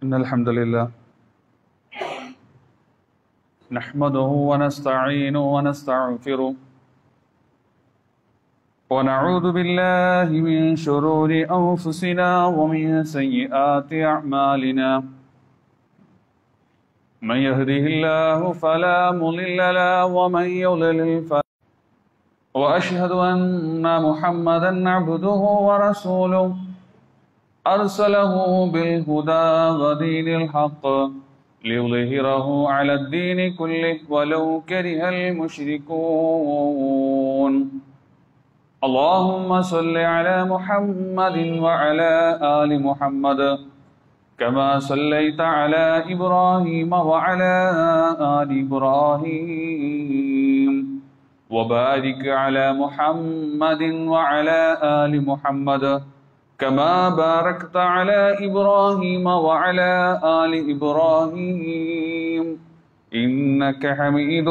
إن الحمد لله نحمده ونستعينه ونستغفره ونعوذ بالله من شرور أنفسنا ومن سيئات أعمالنا من يهده الله فلا مضل له ومن يضلل فلا وأشهد أن محمدا عبده ورسوله أرسله بالهدى ودين الحق ليظهره على الدين كله ولو كره المشركون اللهم صل على محمد وعلى آل محمد كما صليت على إبراهيم وعلى آل إبراهيم وبارك على محمد وعلى آل محمد كما باركت على إبراهيم وعلى آل إبراهيم إنك حميد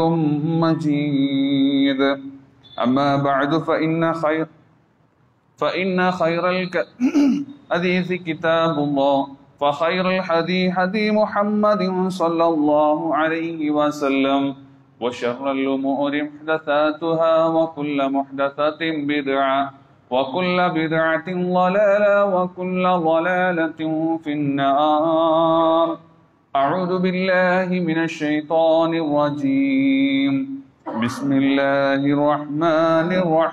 مجيد أما بعد فإن خير فإن خير الحديث كتاب الله فخير الحديث حديث محمد صلى الله عليه وسلم وشر الأمور محدثاتها وكل محدثة بدعة وكل بدعة ضلالة وكل ضلالة في النار أعوذ بالله من الشيطان الرجيم بسم الله الرحمن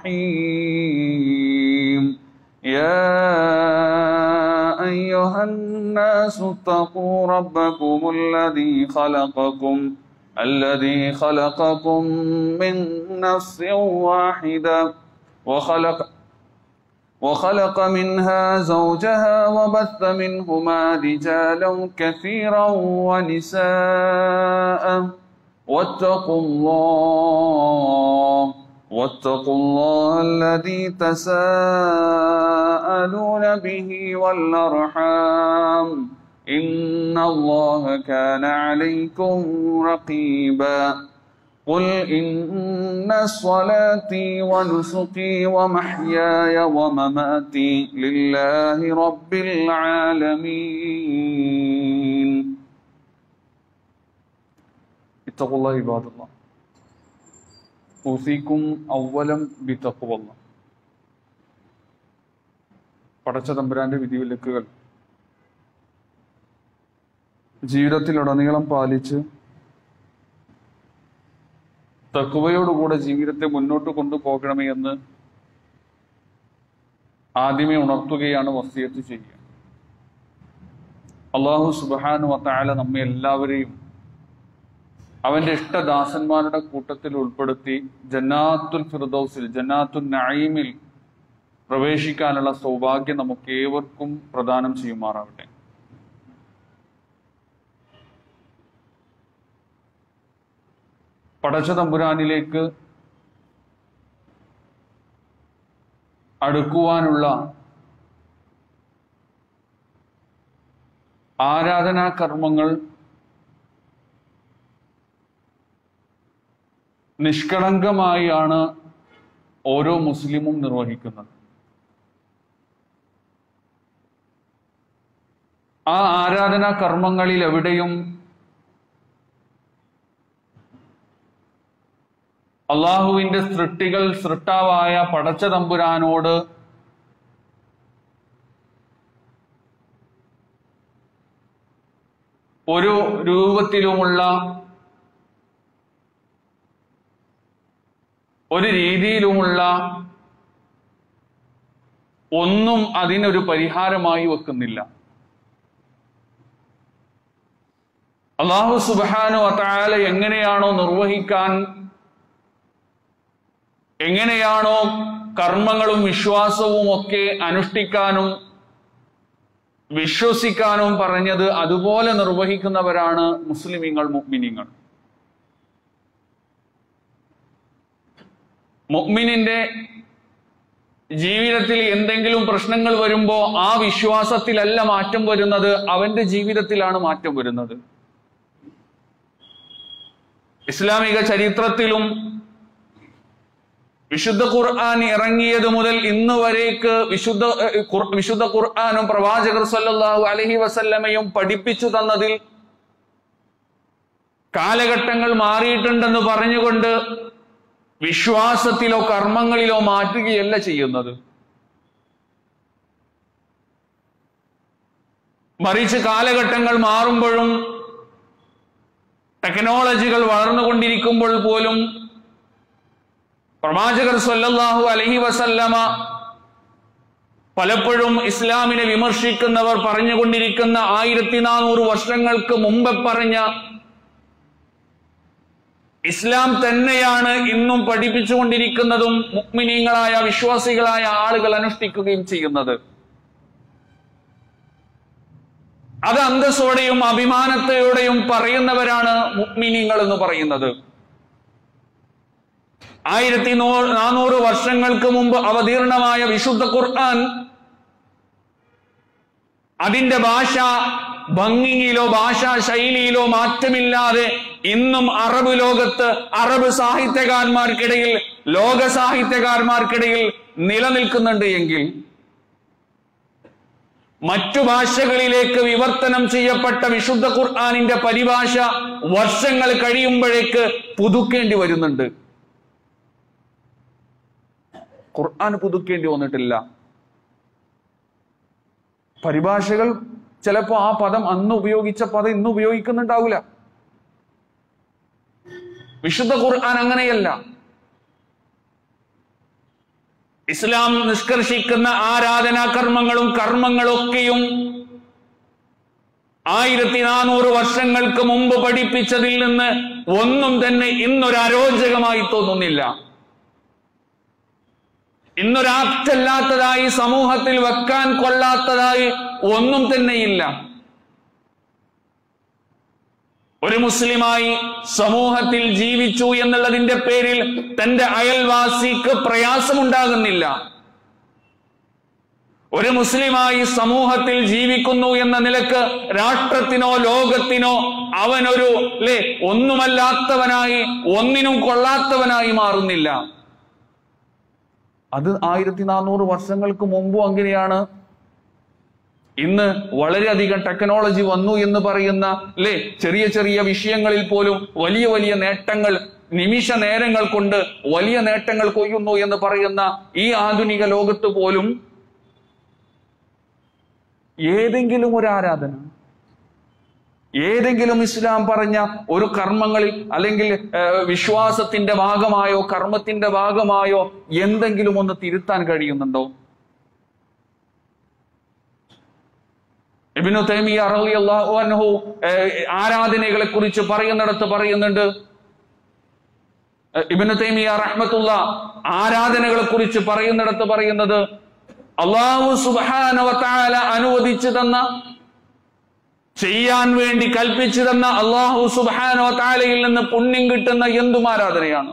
الرحيم يا أيها الناس اتقوا ربكم الذي خلقكم الذي خلقكم من نفس واحدة وخلق وخلق منها زوجها وبث منهما رجالا كثيرا ونساء واتقوا الله واتقوا الله الذي تساءلون به والأرحام إن الله كان عليكم رقيبا قل إن صلاتي ونسكي ومحياي ومماتي لله رب العالمين اتقوا الله عباد الله أوصيكم أولا بتقوى الله പടച്ച തമ്പുരാന്റെ വിധിവിലക്കുകൾ ജീവിതത്തിലുടനീളം പാലിച്ച് തക്കുവയോടുകൂടെ ജീവിതത്തെ മുന്നോട്ട് കൊണ്ടുപോകണമേ എന്ന് ആദ്യമേ ഉണർത്തുകയാണ് വസ്തിയത്ത് ചെയ്യുക അള്ളാഹു സുബാനു വത്തായാല നമ്മെ എല്ലാവരെയും അവന്റെ ഇഷ്ടദാസന്മാരുടെ കൂട്ടത്തിൽ ഉൾപ്പെടുത്തി ജന്നാത്തുൽ ഫിർദൌസിൽ ജന്നാത്തുൽ നഈമിൽ പ്രവേശിക്കാനുള്ള സൗഭാഗ്യം നമുക്ക് ഏവർക്കും പ്രദാനം ചെയ്യുമാറാവട്ടെ പടച്ച തമ്പുരാനിലേക്ക് അടുക്കുവാനുള്ള ആരാധനാ കർമ്മങ്ങൾ നിഷ്കളങ്കമായാണ് ഓരോ മുസ്ലിമും നിർവഹിക്കുന്നത് ആ ആരാധനാ കർമ്മങ്ങളിൽ എവിടെയും അള്ളാഹുവിന്റെ സൃഷ്ടികൾ സൃഷ്ടാവായ പടച്ച തമ്പുരാനോട് ഒരു രൂപത്തിലുമുള്ള ഒരു രീതിയിലുമുള്ള ഒന്നും അതിനൊരു പരിഹാരമായി വെക്കുന്നില്ല അള്ളാഹു സുബാനു അത്താല എങ്ങനെയാണോ നിർവഹിക്കാൻ എങ്ങനെയാണോ കർമ്മങ്ങളും വിശ്വാസവും ഒക്കെ അനുഷ്ഠിക്കാനും വിശ്വസിക്കാനും പറഞ്ഞത് അതുപോലെ നിർവഹിക്കുന്നവരാണ് മുസ്ലിമീങ്ങൾ മുഗ്മിനിങ്ങൾ മുഗ്മിനിന്റെ ജീവിതത്തിൽ എന്തെങ്കിലും പ്രശ്നങ്ങൾ വരുമ്പോ ആ വിശ്വാസത്തിലല്ല മാറ്റം വരുന്നത് അവന്റെ ജീവിതത്തിലാണ് മാറ്റം വരുന്നത് ഇസ്ലാമിക ചരിത്രത്തിലും വിശുദ്ധ ഖുർആൻ ഇറങ്ങിയത് മുതൽ ഇന്ന് വരേക്ക് വിശുദ്ധ ഏഹ്, ഖുർ- വിശുദ്ധ ഖുർആാനും പ്രവാചകർ സല്ലല്ലാഹു അലൈഹി വസല്ലമയും പഠിപ്പിച്ചു തന്നതിൽ കാലഘട്ടങ്ങൾ മാറിയിട്ടുണ്ടെന്ന് പറഞ്ഞുകൊണ്ട് വിശ്വാസത്തിലോ കർമ്മങ്ങളിലോ മാറ്റുകയല്ല ചെയ്യുന്നത് മറിച്ച് കാലഘട്ടങ്ങൾ മാറുമ്പോഴും ടെക്നോളജികൾ വളർന്നുകൊണ്ടിരിക്കുമ്പോൾ പോലും പ്രവാചകർ സല്ലല്ലാഹു അലൈഹി വസല്ലമ പലപ്പോഴും ഇസ്ലാമിനെ വിമർശിക്കുന്നവർ പറഞ്ഞുകൊണ്ടിരിക്കുന്ന ആയിരത്തി നാനൂറ് വർഷങ്ങൾക്ക് മുമ്പ് പറഞ്ഞ ഇസ്ലാം തന്നെയാണ് ഇന്നും പഠിപ്പിച്ചുകൊണ്ടിരിക്കുന്നതും മുക്മിനീങ്ങളായ വിശ്വാസികളായ ആളുകൾ അനുഷ്ഠിക്കുകയും ചെയ്യുന്നത് അത് അന്തസ്സോടെയും അഭിമാനത്തോടെയും പറയുന്നവരാണ് മുക്മിനീങ്ങൾ എന്ന് പറയുന്നത് ആയിരത്തി നൂ- നാനൂറ് വർഷങ്ങൾക്ക് മുമ്പ് അവതീർണമായ വിശുദ്ധ ഖുർആൻ അതിന്റെ ഭാഷ ഭംഗിയിലോ ഭാഷാ ശൈലിയിലോ മാറ്റമില്ലാതെ ഇന്നും അറബ് ലോകത്ത് അറബ് സാഹിത്യകാരന്മാർക്കിടയിൽ ലോക സാഹിത്യകാരന്മാർക്കിടയിൽ നിലനിൽക്കുന്നുണ്ട് എങ്കിൽ മറ്റു ഭാഷകളിലേക്ക് വിവർത്തനം ചെയ്യപ്പെട്ട വിശുദ്ധ ഖുർആാനിന്റെ പരിഭാഷ വർഷങ്ങൾ കഴിയുമ്പോഴേക്ക് പുതുക്കേണ്ടി വരുന്നുണ്ട് ഖുർആൻ പുതുക്കേണ്ടി വന്നിട്ടില്ല പരിഭാഷകൾ ചിലപ്പോ ആ പദം അന്ന് ഉപയോഗിച്ച പദം ഇന്ന് ഉപയോഗിക്കുന്നുണ്ടാവില്ല വിശുദ്ധ ഖുർആൻ അങ്ങനെയല്ല ഇസ്ലാം നിഷ്കർഷിക്കുന്ന ആരാധനാ കർമ്മങ്ങളും കർമ്മങ്ങളൊക്കെയും ആയിരത്തി നാനൂറ് വർഷങ്ങൾക്ക് മുമ്പ് പഠിപ്പിച്ചതിൽ നിന്ന് ഒന്നും തന്നെ ഇന്നൊരു അരോചകമായി തോന്നുന്നില്ല ഇന്നൊരു ആപ്റ്റല്ലാത്തതായി സമൂഹത്തിൽ വെക്കാൻ കൊള്ളാത്തതായി ഒന്നും തന്നെയില്ല ഒരു മുസ്ലിമായി സമൂഹത്തിൽ ജീവിച്ചു എന്നുള്ളതിന്റെ പേരിൽ തന്റെ അയൽവാസിക്ക് പ്രയാസമുണ്ടാകുന്നില്ല ഒരു മുസ്ലിമായി സമൂഹത്തിൽ ജീവിക്കുന്നു എന്ന നിലക്ക് രാഷ്ട്രത്തിനോ ലോകത്തിനോ അവനൊരു അല്ലെ ഒന്നുമല്ലാത്തവനായി ഒന്നിനും കൊള്ളാത്തവനായി മാറുന്നില്ല അത് ആയിരത്തി നാനൂറ് വർഷങ്ങൾക്ക് മുമ്പും അങ്ങനെയാണ് ഇന്ന് വളരെയധികം ടെക്നോളജി വന്നു എന്ന് പറയുന്ന അല്ലെ ചെറിയ ചെറിയ വിഷയങ്ങളിൽ പോലും വലിയ വലിയ നേട്ടങ്ങൾ നിമിഷ നേരങ്ങൾ കൊണ്ട് വലിയ നേട്ടങ്ങൾ കൊയ്യുന്നു എന്ന് പറയുന്ന ഈ ആധുനിക ലോകത്ത് പോലും ഏതെങ്കിലും ഒരു ആരാധന ഏതെങ്കിലും ഇസ്ലാം പറഞ്ഞ ഒരു കർമ്മങ്ങളിൽ അല്ലെങ്കിൽ ഏഹ്, വിശ്വാസത്തിന്റെ ഭാഗമായോ കർമ്മത്തിന്റെ ഭാഗമായോ എന്തെങ്കിലും ഒന്ന് തിരുത്താൻ കഴിയുന്നുണ്ടോ ഇബിനു തൈമിയ റളിയല്ലാഹു അൻഹു ഏഹ്, ആരാധനകളെ കുറിച്ച് പറയുന്നിടത്ത് പറയുന്നുണ്ട് ഏഹ്, ഇബ്നു തൈമിയ റഹ്മത്തുള്ള ആരാധനകളെ കുറിച്ച് പറയുന്നിടത്ത് പറയുന്നത് അള്ളാഹു സുബ്ഹാനഹു വ തആല അനുവദിച്ചു തന്ന ചെയ്യാൻ വേണ്ടി കൽപ്പിച്ചു തന്ന അള്ളാഹു സുബ്ഹാനഹു വ തആലയിൽ നിന്ന് പുണ്യം കിട്ടുന്ന എന്തും ആരാധനയാണ്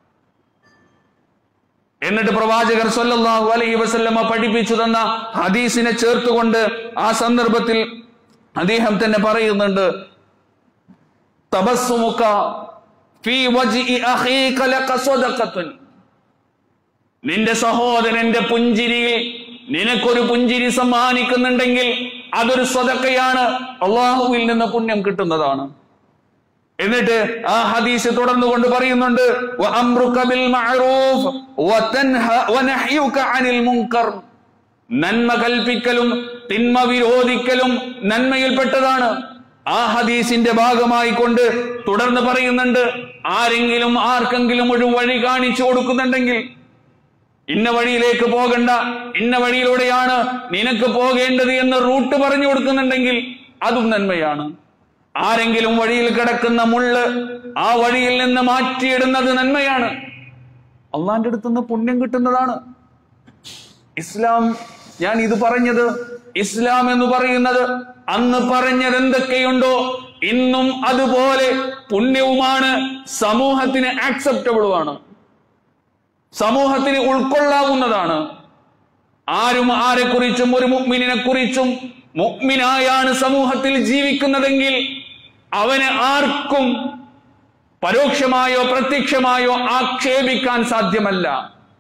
എന്നിട്ട് പ്രവാചകർ സല്ലല്ലാഹു അലൈഹി വസല്ലമ പഠിപ്പിച്ചു തന്ന ഹദീസിനെ ചേർത്തുകൊണ്ട് ആ സന്ദർഭത്തിൽ അദ്ദേഹം തന്നെ പറയുന്നുണ്ട് തബസ്സുമുക ഫീ വജ്ഇ അഖീക ലക സദഖത്തുൻ നിന്റെ സഹോദരന്റെ പുഞ്ചിരിയിൽ നിനക്കൊരു പുഞ്ചിരി സമ്മാനിക്കുന്നുണ്ടെങ്കിൽ അതൊരു സ്വതക്കയാണ് അള്ളാഹുവിൽ നിന്ന് പുണ്യം കിട്ടുന്നതാണ് എന്നിട്ട് ആ ഹദീസ് തുടർന്നു കൊണ്ട് പറയുന്നുണ്ട് "വഅംറുക ബിൽ മഅറൂഫ് വതൻഹ- വനഹ്യുക അനിൽ മുൻകർ." നന്മ കൽപ്പിക്കലും തിന്മ വിരോധിക്കലും നന്മയിൽപ്പെട്ടതാണ് ആ ഹദീസിന്റെ ഭാഗമായി കൊണ്ട് തുടർന്ന് പറയുന്നുണ്ട് ആരെങ്കിലും ആർക്കെങ്കിലും ഒരു വഴി കാണിച്ചു കൊടുക്കുന്നുണ്ടെങ്കിൽ ഇന്ന വഴിയിലേക്ക് പോകണ്ട ഇന്ന വഴിയിലൂടെയാണ് നിനക്ക് പോകേണ്ടത് എന്ന് റൂട്ട് പറഞ്ഞു കൊടുക്കുന്നുണ്ടെങ്കിൽ അതും നന്മയാണ് ആരെങ്കിലും വഴിയിൽ കിടക്കുന്ന മുള്ള് ആ വഴിയിൽ നിന്ന് മാറ്റിയിടുന്നത് നന്മയാണ് അള്ളാന്റെ അടുത്ത് നിന്ന് പുണ്യം കിട്ടുന്നതാണ് ഇസ്ലാം ഞാൻ ഇത് പറഞ്ഞത് ഇസ്ലാം എന്ന് പറയുന്നത് അന്ന് പറഞ്ഞത് എന്തൊക്കെയുണ്ടോ ഇന്നും അതുപോലെ പുണ്യവുമാണ് സമൂഹത്തിന് ആക്സെപ്റ്റബിളുമാണ് സമൂഹത്തിന് ഉൾക്കൊള്ളാവുന്നതാണ് ആരും ആരെക്കുറിച്ചും ഒരു മുഗ്മിനെ കുറിച്ചും മുഗ്മിനായാണ് സമൂഹത്തിൽ ജീവിക്കുന്നതെങ്കിൽ അവന് ആർക്കും പരോക്ഷമായോ പ്രത്യക്ഷമായോ ആക്ഷേപിക്കാൻ സാധ്യമല്ല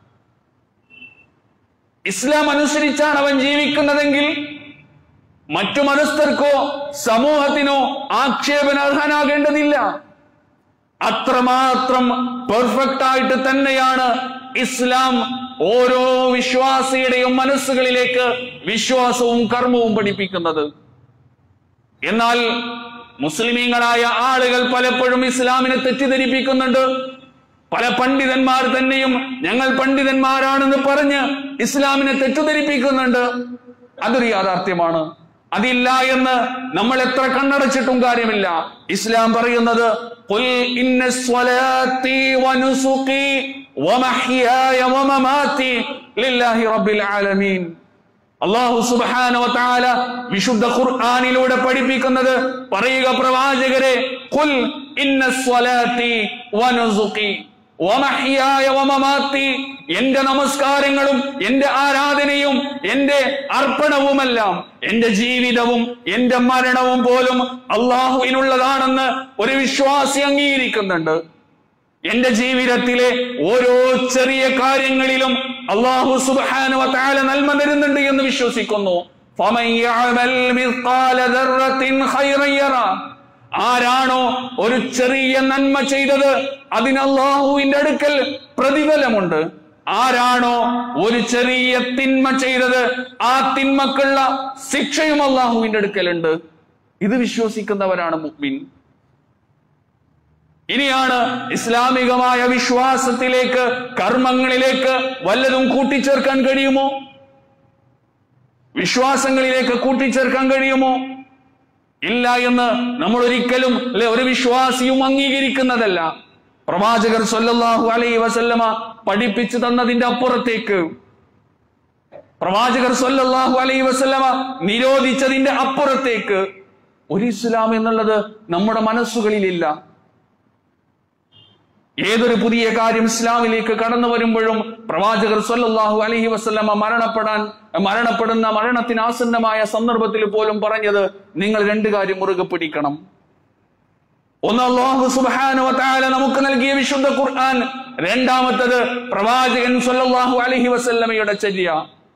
ഇസ്ലാം അനുസരിച്ചാണ് അവൻ ജീവിക്കുന്നതെങ്കിൽ മറ്റു മതസ്ഥർക്കോ സമൂഹത്തിനോ ആക്ഷേപനാർഹനാകേണ്ടതില്ല അത്രമാത്രം പെർഫെക്റ്റ് ആയിട്ട് തന്നെയാണ് ഇസ്ലാം ഓരോ വിശ്വാസിയുടെയും മനസ്സുകളിലേക്ക് വിശ്വാസവും കർമ്മവും പഠിപ്പിക്കുന്നത് എന്നാൽ മുസ്ലിമീങ്ങളായ ആളുകൾ പലപ്പോഴും ഇസ്ലാമിനെ തെറ്റിദ്ധരിപ്പിക്കുന്നുണ്ട് പല പണ്ഡിതന്മാർ തന്നെയും ഞങ്ങൾ പണ്ഡിതന്മാരാണെന്ന് പറഞ്ഞ് ഇസ്ലാമിനെ തെറ്റിദ്ധരിപ്പിക്കുന്നുണ്ട് അതൊരു യാഥാർത്ഥ്യമാണ് അതില്ല എന്ന് നമ്മൾ എത്ര കണ്ണടച്ചിട്ടും കാര്യമില്ല ഇസ്ലാം പറയുന്നത് "ഖുൽ ഇന്ന സ്വലാത്തി വനുസുഖി വമഹ്യായ വമമാതി ലില്ലാഹി റബ്ബിൽ ആലമീൻ അള്ളാഹു സുബ്ഹാന വതആല വിശുദ്ധ ഖുർആനിലൂടെ പഠിപ്പിക്കുന്നത് പറയുക പ്രവാചകരെ ഖുൽ ഇന്ന സ്വലാത്തി വനുസുഖി വമഹ്യായ വമമാതി എന്റെ നമസ്കാരങ്ങളും എന്റെ ആരാധനയും എന്റെ അർപ്പണവുമെല്ലാം എന്റെ ജീവിതവും എന്റെ മരണവും പോലും അള്ളാഹുവിനുള്ളതാണെന്ന് ഒരു വിശ്വാസി അംഗീകരിക്കുന്നുണ്ട് എന്റെ ജീവിതത്തിലെ ഓരോ ചെറിയ കാര്യങ്ങളിലും അള്ളാഹു സുബ്ഹാനഹു വ തആല നന്മ തരുന്നുണ്ട് എന്ന് വിശ്വസിക്കുന്നു ഫമൻ യഅമൽ മിസ്ഖാല ദർറത്തിൻ ഖൈറൻ യറ ആരാണോ ഒരു ചെറിയ നന്മ ചെയ്തത് അതിന് അള്ളാഹുവിന്റെ അടുക്കൽ പ്രതിഫലമുണ്ട് ആരാണോ ഒരു ചെറിയ തിന്മ ചെയ്തത് ആ തിന്മക്കുള്ള ശിക്ഷയും അള്ളാഹുവിന്റെ അടുക്കലുണ്ട് ഇത് വിശ്വസിക്കുന്നവരാണ് മുഅ്മിൻ ഇനിയാണ് ഇസ്ലാമികമായ വിശ്വാസത്തിലേക്ക് കർമ്മങ്ങളിലേക്ക് വല്ലതും കൂട്ടിച്ചേർക്കാൻ കഴിയുമോ വിശ്വാസങ്ങളിലേക്ക് കൂട്ടിച്ചേർക്കാൻ കഴിയുമോ ഇല്ല എന്ന് നമ്മൾ ഒരിക്കലും അല്ലെ ഒരു വിശ്വാസിയും അംഗീകരിക്കുന്നതല്ല പ്രവാചകർ സല്ലല്ലാഹു അലൈഹി വസല്ലമ പഠിപ്പിച്ചു തന്നതിന്റെ അപ്പുറത്തേക്ക് പ്രവാചകർ സല്ലല്ലാഹു അലൈഹി വസല്ലമ നിരോധിച്ചതിന്റെ അപ്പുറത്തേക്ക് ഒരു ഇസ്ലാം എന്നുള്ളത് നമ്മുടെ മനസ്സുകളിലില്ല ഏതൊരു പുതിയ കാര്യം ഇസ്ലാമിലേക്ക് കടന്നു വരുമ്പോഴും പ്രവാചകർ സല്ലല്ലാഹു അലൈഹി വസല്ലമ മരണപ്പെടാൻ മരണപ്പെടുന്ന മരണത്തിന് ആസന്നമായ സന്ദർഭത്തിൽ പോലും പറഞ്ഞത് നിങ്ങൾ രണ്ട് കാര്യം മുറുകെ പിടിക്കണം ഒന്ന് അല്ലാഹു സുബ്ഹാനഹു വ തആല നമുക്ക് നൽകിയ വിശുദ്ധ ഖുർആൻ രണ്ടാമത്തത് പ്രവാചകൻ സല്ലല്ലാഹു അലൈഹി വസല്ലമയുടെ ചര്യ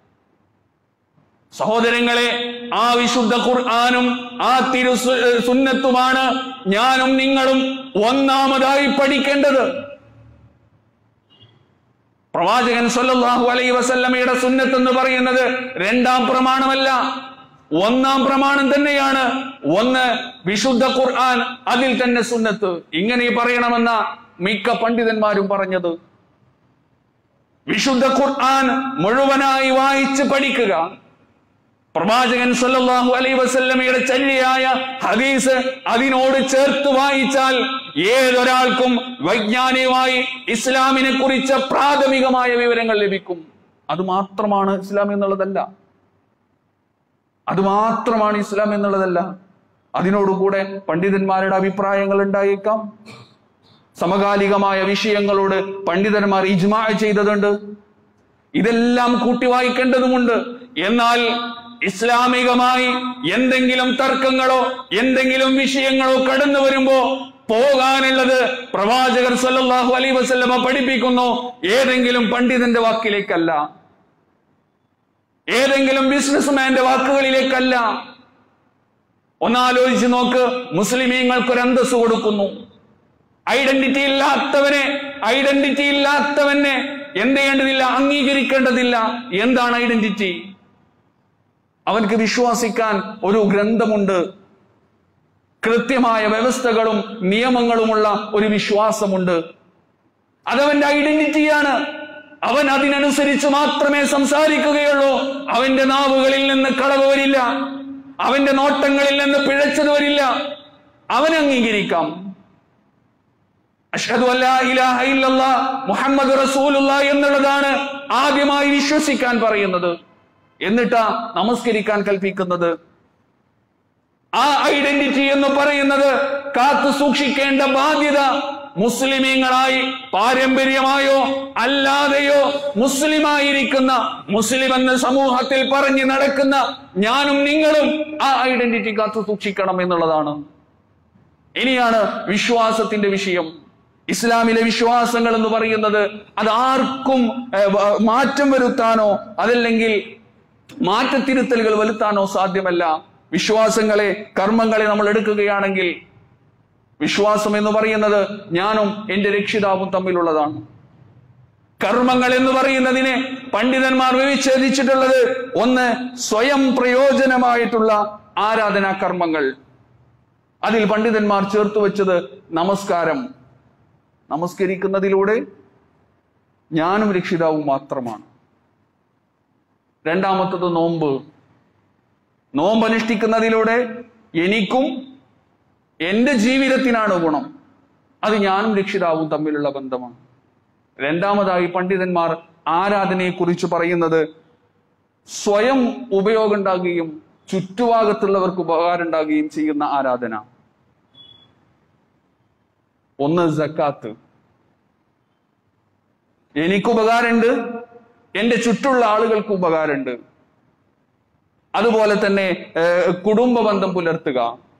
സഹോദരങ്ങളെ ആ വിശുദ്ധ ഖുർആാനും ആ തിരു സു- സുന്നത്തുമാണ് ഞാനും നിങ്ങളും ഒന്നാമതായി പഠിക്കേണ്ടത് പ്രവാചകൻ സല്ലല്ലാഹു അലൈഹി വസല്ലമയുടെ സുന്നത്ത് എന്ന് പറയുന്നത് രണ്ടാം പ്രമാണമല്ല ഒന്നാം പ്രമാണം തന്നെയാണ് ഒന്ന് വിശുദ്ധ ഖുർആൻ അതിൽ തന്നെ സുന്നത്ത് ഇങ്ങനെ പറയണമെന്ന മിക്ക പണ്ഡിതന്മാരും പറഞ്ഞത് വിശുദ്ധ ഖുർആൻ മുഴുവനായി വായിച്ച് പഠിക്കുക പ്രവാചകൻ സല്ലല്ലാഹു അലൈഹി വസല്ലമയുടെ ചര്യയായ ഹദീസ് അതിനോട് ചേർത്ത് വായിച്ചാൽ ഏതൊരാൾക്കും വൈജ്ഞാനികമായി ഇസ്ലാമിനെ കുറിച്ച പ്രാഥമികമായ വിവരങ്ങൾ ലഭിക്കും അത് മാത്രമാണ് ഇസ്ലാം എന്നുള്ളതല്ല അത് മാത്രമാണ് ഇസ്ലാം എന്നുള്ളതല്ല അതിനോടുകൂടെ പണ്ഡിതന്മാരുടെ അഭിപ്രായങ്ങൾ ഉണ്ടായേക്കാം സമകാലികമായ വിഷയങ്ങളോട് പണ്ഡിതന്മാർ ഇജ്മാ ചെയ്തതുണ്ട് ഇതെല്ലാം കൂട്ടി വായിക്കേണ്ടതുമുണ്ട് എന്നാൽ ഇസ്ലാമികമായി എന്തെങ്കിലും തർക്കങ്ങളോ എന്തെങ്കിലും വിഷയങ്ങളോ കടന്നു വരുമ്പോ പോകാനുള്ളത് പ്രവാചകർ സല്ലല്ലാഹു അലൈഹി വസല്ലമ പഠിപ്പിക്കുന്നു ഏതെങ്കിലും പണ്ഡിതന്റെ വാക്കിലേക്കല്ല ഏതെങ്കിലും ബിസിനസ്മാന്റെ വാക്കുകളിലേക്കല്ല ഒന്നാലോചിച്ച് നോക്ക് മുസ്ലിമീങ്ങൾക്ക് ഒരു അന്തസ് കൊടുക്കുന്നു ഐഡന്റിറ്റി ഇല്ലാത്തവനെ ഐഡന്റിറ്റി ഇല്ലാത്തവനെ എന്ത് ചെയ്യേണ്ടതില്ല അംഗീകരിക്കേണ്ടതില്ല എന്താണ് ഐഡന്റിറ്റി അവൻക്ക് വിശ്വസിക്കാൻ ഒരു ഗ്രന്ഥമുണ്ട് കൃത്യമായ വ്യവസ്ഥകളും നിയമങ്ങളുമുള്ള ഒരു വിശ്വാസമുണ്ട് അതവന്റെ ഐഡന്റിറ്റിയാണ് അവൻ അതിനനുസരിച്ച് മാത്രമേ സംസാരിക്കുകയുള്ളൂ അവന്റെ നാവുകളിൽ നിന്ന് കളവ് വരില്ല അവന്റെ നോട്ടങ്ങളിൽ നിന്ന് പിഴച്ചത് വരില്ല അവൻ അംഗീകരിക്കാം അഷ്ഹദു അല്ലാ ഇലാഹ ഇല്ലല്ലാ മുഹമ്മദ് റസൂലുള്ള എന്നുള്ളതാണ് ആദ്യമായി വിശ്വസിക്കാൻ പറയുന്നത് എന്നിട്ടാ നമസ്കരിക്കാൻ കൽപ്പിക്കുന്നത് ആ ഐഡന്റിറ്റി എന്ന് പറയുന്നത് കാത്തു സൂക്ഷിക്കേണ്ട ബാധ്യത മുസ്ലിമീങ്ങളായി പാരമ്പര്യമായോ അല്ലാതെയോ മുസ്ലിമായിരിക്കുന്ന മുസ്ലിം എന്ന സമൂഹത്തിൽ പറഞ്ഞു നടക്കുന്ന ഞാനും നിങ്ങളും ആ ഐഡന്റിറ്റി കാത്തു സൂക്ഷിക്കണം എന്നുള്ളതാണ് ഇനിയാണ് വിശ്വാസത്തിന്റെ വിഷയം ഇസ്ലാമിലെ വിശ്വാസങ്ങൾ എന്ന് പറയുന്നത് അത് ആർക്കും ഏഹ്, വ- മാറ്റം വരുത്താനോ അതല്ലെങ്കിൽ മാറ്റത്തിരുത്തലുകൾ വരുത്താനോ സാധ്യമല്ല വിശ്വാസങ്ങളെ കർമ്മങ്ങളെ നമ്മൾ എടുക്കുകയാണെങ്കിൽ വിശ്വാസം എന്ന് പറയുന്നത് ഞാനും എന്റെ രക്ഷിതാവും തമ്മിലുള്ളതാണ് കർമ്മങ്ങൾ എന്ന് പറയുന്നതിനെ പണ്ഡിതന്മാർ വിച്ഛേദിച്ചിട്ടുള്ളത് ഒന്ന് സ്വയം പ്രയോജനമായിട്ടുള്ള ആരാധനാ കർമ്മങ്ങൾ അതിൽ പണ്ഡിതന്മാർ ചേർത്ത് വെച്ചത് നമസ്കാരം നമസ്കരിക്കുന്നതിലൂടെ ഞാനും രക്ഷിതാവും മാത്രമാണ് രണ്ടാമത്തത് നോമ്പ് നോമ്പ് അനുഷ്ഠിക്കുന്നതിലൂടെ എനിക്കും എന്റെ ജീവിതത്തിനാണ് ഗുണം അത് ഞാനും രക്ഷിതാവും തമ്മിലുള്ള ബന്ധമാണ് രണ്ടാമതായി പണ്ഡിതന്മാർ ആരാധനയെ കുറിച്ച് പറയുന്നത് സ്വയം ഉപയോഗം ഉണ്ടാകുകയും ചുറ്റുഭാഗത്തുള്ളവർക്ക് ഉപകാരം ഉണ്ടാകുകയും ചെയ്യുന്ന ആരാധന ഒന്ന് സക്കാത്ത് എനിക്ക് ഉപകാരമുണ്ട് എന്റെ ചുറ്റുള്ള ആളുകൾക്ക് ഉപകാരമുണ്ട് അതുപോലെ തന്നെ ഏഹ്, കുടുംബ ബന്ധം പുലർത്തുക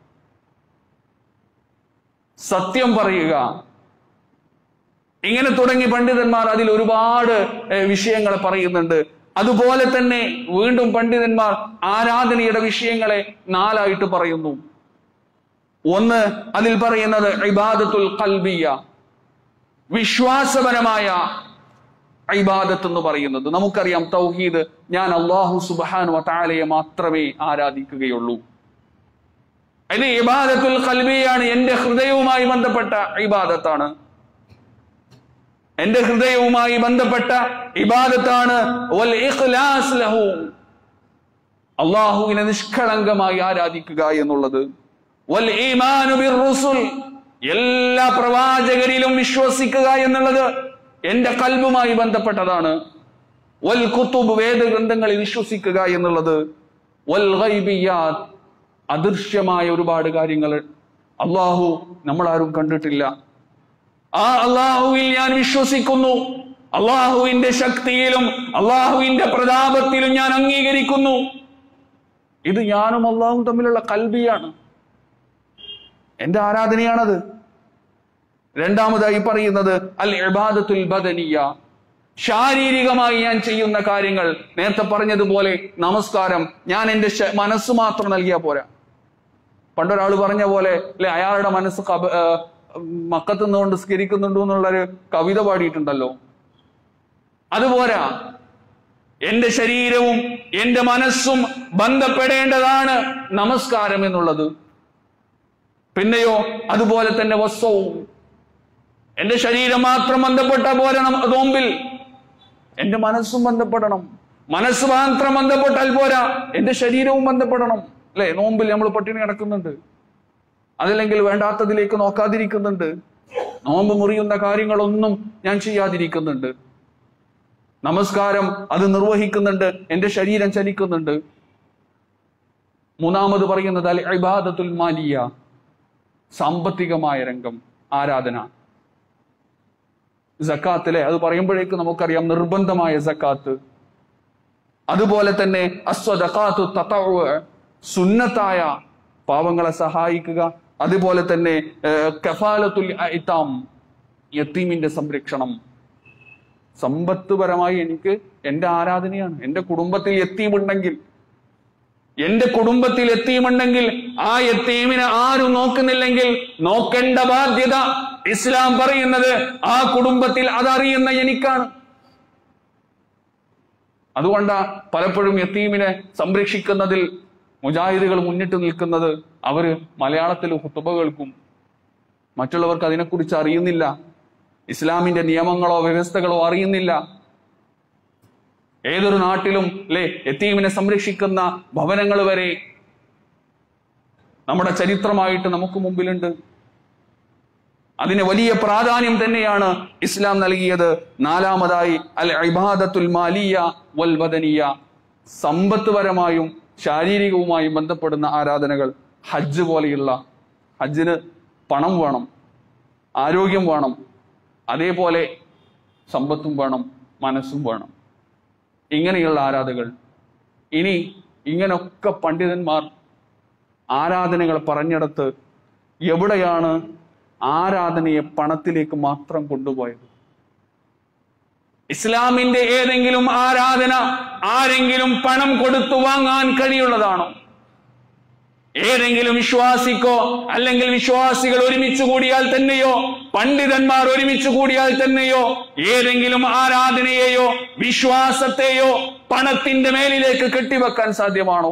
സത്യം പറയുക ഇങ്ങനെ തുടങ്ങി പണ്ഡിതന്മാർ അതിൽ ഒരുപാട് ഏഹ്, വിഷയങ്ങൾ പറയുന്നുണ്ട് അതുപോലെ തന്നെ വീണ്ടും പണ്ഡിതന്മാർ ആരാധനയുടെ വിഷയങ്ങളെ നാലായിട്ട് പറയുന്നു ഒന്ന് അതിൽ പറയുന്നത് ഇബാദത്തുൽ കൽബിയ വിശ്വാസപരമായ ഇബാദത്ത് എന്ന് പറയുന്നത് നമുക്കറിയാം തൗഹീദ് ഞാൻ അള്ളാഹു സുബാനു വതാലയെ മാത്രമേ ആരാധിക്കുകയുള്ളൂ ഇത് ഇബാദത്തുൽ കൽബിയാണ് എന്റെ ഹൃദയവുമായി ബന്ധപ്പെട്ട ഇബാദത്താണ് എന്റെ ഹൃദയവുമായി ബന്ധപ്പെട്ട ഇബാദത്താണ് വൽ ഇഖ്ലാസ് ലഹു അള്ളാഹുവിനെ നിഷ്കളങ്കമായി ആരാധിക്കുക എന്നുള്ളത് വൽ ഈമാനു ബിർറുസുൽ എല്ലാ പ്രവാചകരിലും വിശ്വസിക്കുക എന്നുള്ളത് എന്റെ കൽബുമായി ബന്ധപ്പെട്ടതാണ് വൽ കുത്തുബ് വേദഗ്രന്ഥങ്ങളിൽ വിശ്വസിക്കുക എന്നുള്ളത് വൽ ഗൈബിയാത്ത് അദൃശ്യമായ ഒരുപാട് കാര്യങ്ങൾ അള്ളാഹു നമ്മളാരും കണ്ടിട്ടില്ല ആ അള്ളാഹുവിൽ ഞാൻ വിശ്വസിക്കുന്നു അള്ളാഹുവിന്റെ ശക്തിയിലും അള്ളാഹുവിന്റെ പ്രതാപത്തിലും ഞാൻ അംഗീകരിക്കുന്നു ഇത് ഞാനും അള്ളാഹും തമ്മിലുള്ള കൽബിയാണ് എന്റെ ആരാധനയാണത് രണ്ടാമതായി പറയുന്നത് അൽ ഇബാദത്തുൽ ബദനിയ ശാരീരികമായി ഞാൻ ചെയ്യുന്ന കാര്യങ്ങൾ നേരത്തെ പറഞ്ഞതുപോലെ നമസ്കാരം ഞാൻ എന്റെ ശ- മനസ്സ് മാത്രം നൽകിയാ പോരാ പണ്ടൊരാൾ പറഞ്ഞ പോലെ അല്ലെ അയാളുടെ മനസ്സ് കബ- ആ, മക്കത്ത് നിന്നുകൊണ്ട് സ്കരിക്കുന്നുണ്ടോ എന്നുള്ളൊരു കവിത പാടിയിട്ടുണ്ടല്ലോ അതുപോരാ എന്റെ ശരീരവും എന്റെ മനസ്സും ബന്ധപ്പെടേണ്ടതാണ് നമസ്കാരം എന്നുള്ളത് പിന്നെയോ അതുപോലെ തന്നെ വസ്ത്രവും എന്റെ ശരീരം മാത്രം ബന്ധപ്പെട്ട പോലെ നമ്മ- നോമ്പിൽ എന്റെ മനസ്സും ബന്ധപ്പെടണം മനസ്സ് മാത്രം ബന്ധപ്പെട്ടാൽ പോരാ എന്റെ ശരീരവും ബന്ധപ്പെടണം അല്ലെ നോമ്പിൽ നമ്മൾ പട്ടിണി കിടക്കുന്നുണ്ട് അതല്ലെങ്കിൽ വേണ്ടാത്തതിലേക്ക് നോക്കാതിരിക്കുന്നുണ്ട് നോമ്പ് മുറിയുന്ന കാര്യങ്ങളൊന്നും ഞാൻ ചെയ്യാതിരിക്കുന്നുണ്ട് നമസ്കാരം അത് നിർവഹിക്കുന്നുണ്ട് എന്റെ ശരീരം ചലിക്കുന്നുണ്ട് മൂന്നാമത് പറയുന്നത് അൽ ഇബാദത്തുൽ മാലിയ സാമ്പത്തികമായ രംഗം ആരാധന സക്കാത്തിലെ അത് പറയുമ്പോഴേക്ക് നമുക്കറിയാം നിർബന്ധമായ സക്കാത്ത് അതുപോലെ തന്നെ അസ്വദക്കാത്തു തതഉ സുന്നത്തായ പാവങ്ങളെ സഹായിക്കുക അതുപോലെ തന്നെ ഏഹ്, കഫാലത്തുൽ ഇത്താം യത്തീമിന്റെ സംരക്ഷണം സമ്പത്തുപരമായി എനിക്ക് എന്റെ ആരാധനയാണ് എന്റെ കുടുംബത്തിൽ യത്തീമുണ്ടെങ്കിൽ എന്റെ കുടുംബത്തിൽ എത്തീമുണ്ടെങ്കിൽ ആ എത്തീമിനെ ആരും നോക്കുന്നില്ലെങ്കിൽ നോക്കേണ്ട ബാധ്യത ഇസ്ലാം പറയുന്നത് ആ കുടുംബത്തിൽ അതറിയുന്ന എനിക്കാണ് അതുകൊണ്ടാ പലപ്പോഴും യത്തീമിനെ സംരക്ഷിക്കുന്നതിൽ മുജാഹിദുകൾ മുന്നിട്ട് നിൽക്കുന്നത് അവര് മലയാളത്തിൽ ഹുത്തുബ കേൾക്കും മറ്റുള്ളവർക്ക് അതിനെക്കുറിച്ച് അറിയുന്നില്ല ഇസ്ലാമിന്റെ നിയമങ്ങളോ വ്യവസ്ഥകളോ അറിയുന്നില്ല ഏതൊരു നാട്ടിലും അല്ലെ എത്തീമിനെ സംരക്ഷിക്കുന്ന ഭവനങ്ങൾ വരെ നമ്മുടെ ചരിത്രമായിട്ട് നമുക്ക് മുമ്പിലുണ്ട് അതിന് വലിയ പ്രാധാന്യം തന്നെയാണ് ഇസ്ലാം നൽകിയത് നാലാമതായി അൽ ഇബാദത്തുൽ മാലിയ വൽ ബദനിയ സമ്പത്ത്പരമായും ശാരീരികവുമായും ബന്ധപ്പെടുന്ന ആരാധനകൾ ഹജ്ജ് പോലെയുള്ള ഹജ്ജിന് പണം വേണം ആരോഗ്യം വേണം അതേപോലെ സമ്പത്തും വേണം മനസ്സും വേണം ഇങ്ങനെയുള്ള ആരാധകൾ ഇനി ഇങ്ങനൊക്കെ പണ്ഡിതന്മാർ ആരാധനകൾ പറഞ്ഞെടുത്ത് എവിടെയാണ് ആരാധനയെ പണത്തിലേക്ക് മാത്രം കൊണ്ടുപോയത് ഇസ്ലാമിന്റെ ഏതെങ്കിലും ആരാധന ആരെങ്കിലും പണം കൊടുത്തു വാങ്ങാൻ കഴിയുള്ളതാണോ ഏതെങ്കിലും വിശ്വാസിക്കോ അല്ലെങ്കിൽ വിശ്വാസികൾ ഒരുമിച്ച് കൂടിയാൽ തന്നെയോ പണ്ഡിതന്മാർ ഒരുമിച്ച് കൂടിയാൽ തന്നെയോ ഏതെങ്കിലും ആരാധനയെയോ വിശ്വാസത്തെയോ പണത്തിന്റെ മേലിലേക്ക് കെട്ടിവെക്കാൻ സാധ്യമാണോ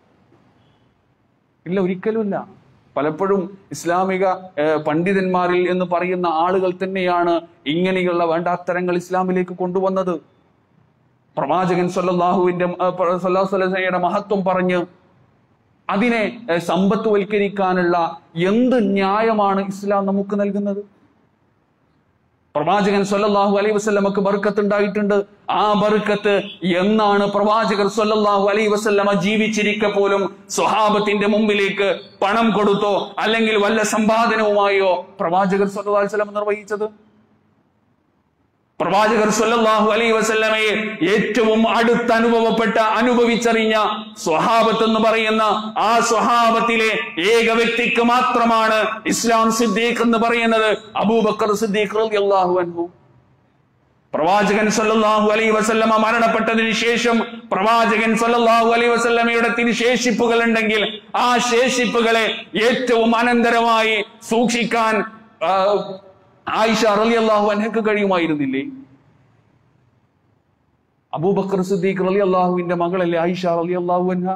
ഇല്ല ഒരിക്കലുമില്ല പലപ്പോഴും ഇസ്ലാമിക ഏഹ്, പണ്ഡിതന്മാരിൽ എന്ന് പറയുന്ന ആളുകൾ തന്നെയാണ് ഇങ്ങനെയുള്ള വേണ്ടാത്തരങ്ങൾ ഇസ്ലാമിലേക്ക് കൊണ്ടുവന്നത് പ്രവാചകൻ സല്ലല്ലാഹുവിന്റെ ഏഹ്, പ്ര- സല്ലല്ലാഹു അലൈഹി വസല്ലമയുടെ മഹത്വം പറഞ്ഞ് അതിനെ ഏഹ്, സമ്പത്തുവൽക്കരിക്കാനുള്ള എന്ത് ന്യായമാണ് ഇസ്ലാം നമുക്ക് നൽകുന്നത് പ്രവാചകൻ സല്ലല്ലാഹു അലൈഹി വസല്ലമക്ക് ബർക്കത്ത് ഉണ്ടായിട്ടുണ്ട് ആ ബർക്കത്ത് എന്നാണ് പ്രവാചകർ സല്ലല്ലാഹു അലൈഹി വസല്ലമ ജീവിച്ചിരിക്കെ പോലും സ്വഹാബത്തിന്റെ മുമ്പിലേക്ക് പണം കൊടുത്തോ അല്ലെങ്കിൽ വല്ല സമ്പാദനവുമായോ പ്രവാചകർ സല്ലല്ലാഹു അലൈഹി വസല്ലമ നിർവഹിച്ചത് പ്രവാചകർ സല്ലല്ലാഹു അലൈഹി വസല്ലമയെ ഏറ്റവും അടുത്ത് അനുഭവപ്പെട്ട അനുഭവിച്ചറിഞ്ഞ സ്വഹാബത്ത് എന്ന് പറയുന്ന ആ സ്വഹാബത്തിലെ ഏക വ്യക്തിക്ക് മാത്രമാണ് ഇസ്ലാം സിദ്ദീഖ് എന്ന് പറയുന്നത് അബൂബക്കർ സിദ്ദീഖ് റളിയല്ലാഹു അൻഹു പ്രവാചകൻ സല്ലല്ലാഹു അലൈഹി വസല്ലമ മരണപ്പെട്ടതിന് ശേഷം പ്രവാചകൻ സല്ലല്ലാഹു അലൈഹി വസല്ലമയുടെ തിരുശേഷിപ്പുകൾ ഉണ്ടെങ്കിൽ ആ ശേഷിപ്പുകളെ ഏറ്റവും അനന്തരമായി സൂക്ഷിക്കാൻ ആ, ആയിഷ റളിയല്ലാഹു അൻഹക്ക് കഴിയുമായിരുന്നില്ലേ അബൂബക്കർ സിദ്ദീഖ് റളിയല്ലാഹുവിന്റെ മകളല്ലേ ആയിഷ റളിയല്ലാഹു അൻഹ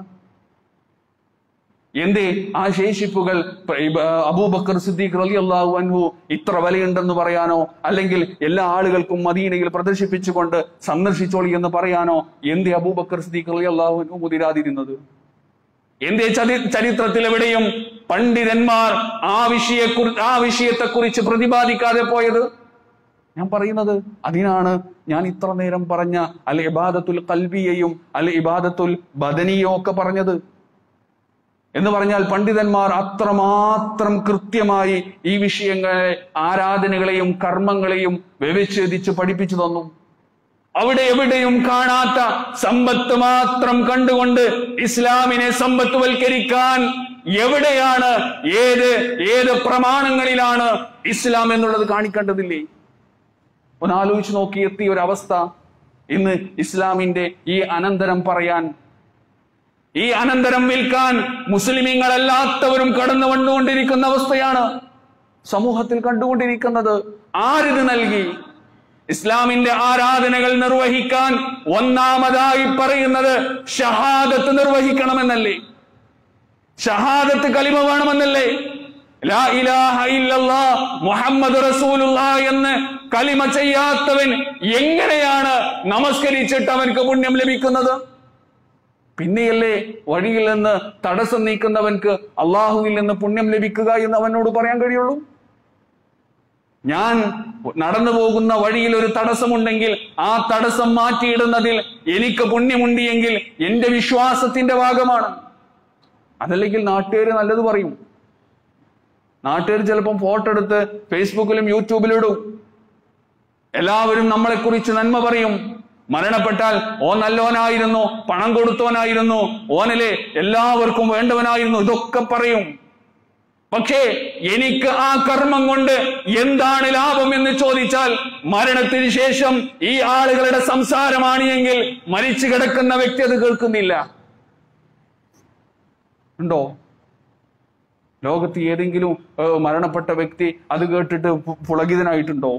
എന്തേ ആ ശേഷിപ്പുകൾ പ്ര- ഇബ- അബൂബക്കർ സിദ്ദീഖ് റളിയല്ലാഹു അൻഹു ഇത്ര വിലയുണ്ടെന്ന് പറയാനോ അല്ലെങ്കിൽ എല്ലാ ആളുകൾക്കും മദീനയിൽ പ്രദർശിപ്പിച്ചുകൊണ്ട് സന്ദർശിച്ചോളി എന്ന് പറയാനോ എന്തേ അബൂബക്കർ സിദ്ദീഖ് റളിയല്ലാഹു അൻഹു മുതിരാതിരുന്നത് എന്തേ ചരി- ചരിത്രത്തിൽ എവിടെയും പണ്ഡിതന്മാർ ആ വിഷയക്കുറി ആ വിഷയത്തെക്കുറിച്ച് പ്രതിപാദിക്കാതെ പോയത് ഞാൻ പറയുന്നത് അതിനാണ് ഞാൻ ഇത്ര നേരം പറഞ്ഞ അൽ ഇബാദത്തുൽ കൽബിയെയും അൽ ഇബാദത്തുൽ ബദനിയും ഒക്കെ പറഞ്ഞത് എന്ന് പറഞ്ഞാൽ പണ്ഡിതന്മാർ അത്രമാത്രം കൃത്യമായി ഈ വിഷയങ്ങളെ ആരാധനകളെയും കർമ്മങ്ങളെയും വ്യവച്ഛേദിച്ച് പഠിപ്പിച്ചു തന്നു അവിടെ എവിടെയും കാണാത്ത സമ്പത്ത് മാത്രം കണ്ടുകൊണ്ട് ഇസ്ലാമിനെ സമ്പത്തുവൽക്കരിക്കാൻ എവിടെയാണ് ഏത് ഏത് പ്രമാണങ്ങളിലാണ് ഇസ്ലാം എന്നുള്ളത് കാണിക്കേണ്ടതില്ലേ ഒന്ന് ആലോചിച്ച് നോക്കി എത്തിയ ഒരു അവസ്ഥ ഇന്ന് ഇസ്ലാമിന്റെ ഈ അനന്തരം പറയാൻ ഈ അനന്തരം വിൽക്കാൻ മുസ്ലിമീങ്ങളല്ലാത്തവരും കടന്നു വന്നുകൊണ്ടിരിക്കുന്ന അവസ്ഥയാണ് സമൂഹത്തിൽ കണ്ടുകൊണ്ടിരിക്കുന്നത് ആരിത് നൽകി ഇസ്ലാമിന്റെ ആരാധനകൾ നിർവഹിക്കാൻ ഒന്നാമതായി പറയുന്നത് ഷഹാദത്ത് നിർവഹിക്കണമെന്നല്ലേ ഷഹാദത്ത് കലിമ വേണമെന്നല്ലേ ലാ ഇലാഹ ഇല്ലല്ലാ മുഹമ്മദ് റസൂലുള്ള എന്ന് കലിമ ചെയ്യാത്തവൻ എങ്ങനെയാണ് നമസ്കരിച്ചിട്ട് അവൻക്ക് പുണ്യം ലഭിക്കുന്നത് പിന്നെയല്ലേ വഴിയിൽ നിന്ന് തടസ്സം നീക്കുന്നവൻക്ക് അള്ളാഹുവിൽ നിന്ന് പുണ്യം ലഭിക്കുക എന്ന് അവനോട് പറയാൻ കഴിയുള്ളൂ ഞാൻ നടന്നു പോകുന്ന വഴിയിൽ ഒരു തടസ്സമുണ്ടെങ്കിൽ ആ തടസ്സം മാറ്റിയിടുന്നതിൽ എനിക്ക് പുണ്യമുണ്ട് എങ്കിൽ എന്റെ വിശ്വാസത്തിന്റെ ഭാഗമാണ് അതല്ലെങ്കിൽ നാട്ടുകാർ നല്ലത് പറയും നാട്ടുകാർ ചിലപ്പം ഫോട്ടോ എടുത്ത് ഫേസ്ബുക്കിലും യൂട്യൂബിലും ഇടും എല്ലാവരും നമ്മളെക്കുറിച്ച് നന്മ പറയും മരണപ്പെട്ടാൽ ഓ നല്ലോനായിരുന്നു പണം കൊടുത്തോനായിരുന്നു ഓനലെ എല്ലാവർക്കും വേണ്ടവനായിരുന്നു ഇതൊക്കെ പറയും പക്ഷേ എനിക്ക് ആ കർമ്മം കൊണ്ട് എന്താണ് ലാഭം എന്ന് ചോദിച്ചാൽ മരണത്തിന് ശേഷം ഈ ആളുകളുടെ സംസാരമാണ് എങ്കിൽ മരിച്ചു കിടക്കുന്ന വ്യക്തി അത് കേൾക്കുന്നില്ല ഉണ്ടോ ലോകത്ത് ഏതെങ്കിലും ഏഹ്, മരണപ്പെട്ട വ്യക്തി അത് കേട്ടിട്ട് പു- പുളകിതനായിട്ടുണ്ടോ